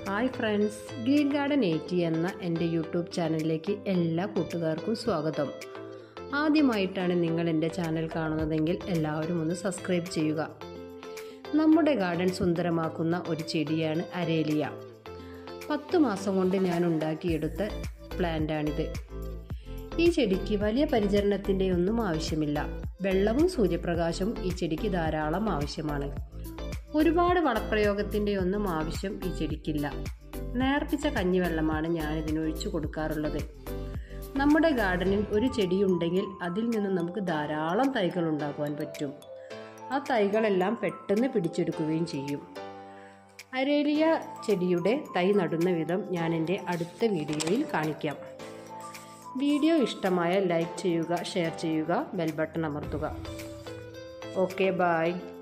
hi friends green garden eighty എന്ന എൻ്റെ YouTube ചാനലിലേക്ക് എല്ലാ കൂട്ടുകാർക്കും സ്വാഗതം ആദ്യമായിട്ടാണ് നിങ്ങൾ എൻ്റെ ചാനൽ കാണുന്നതെങ്കിൽ എല്ലാവരും ഒന്ന് സബ്സ്ക്രൈബ് ചെയ്യുക നമ്മുടെ ഗാർഡൻ സുന്ദരമാക്കുന്ന ഒരു ചെടിയാണ് അരേലിയ പത്ത് മാസം കൊണ്ട് ഞാൻ ഉണ്ടാക്കിയെടുത്ത പ്ലാന്റാണിത് ഈ ചെടിക്ക് വലിയ പരിചരണത്തിൻ്റെ ഒന്നും ആവശ്യമില്ല വെള്ളവും സൂര്യപ്രകാശവും ഈ ചെടിക്ക് ധാരാളം ആവശ്യമാണ് ഒരുപാട് വളപ്രയോഗത്തിൻ്റെ ഒന്നും ആവശ്യം ഈ ചെടിക്കില്ല നേർപ്പിച്ച കഞ്ഞിവെള്ളമാണ് ഞാൻ ഇതിനൊഴിച്ചു കൊടുക്കാറുള്ളത് നമ്മുടെ ഗാർഡനിൽ ഒരു ചെടിയുണ്ടെങ്കിൽ അതിൽ നിന്ന് നമുക്ക് ധാരാളം തൈകൾ ഉണ്ടാക്കുവാൻ പറ്റും ആ തൈകളെല്ലാം പെട്ടെന്ന് പിടിച്ചെടുക്കുകയും ചെയ്യും അരേലിയ ചെടിയുടെ തൈ നടുന്ന വിധം ഞാൻ എൻ്റെ അടുത്ത വീഡിയോയിൽ കാണിക്കാം വീഡിയോ ഇഷ്ടമായ ലൈക്ക് ചെയ്യുക ഷെയർ ചെയ്യുക ബെൽ ബട്ടൺ അമർത്തുക ഓക്കെ ബായ്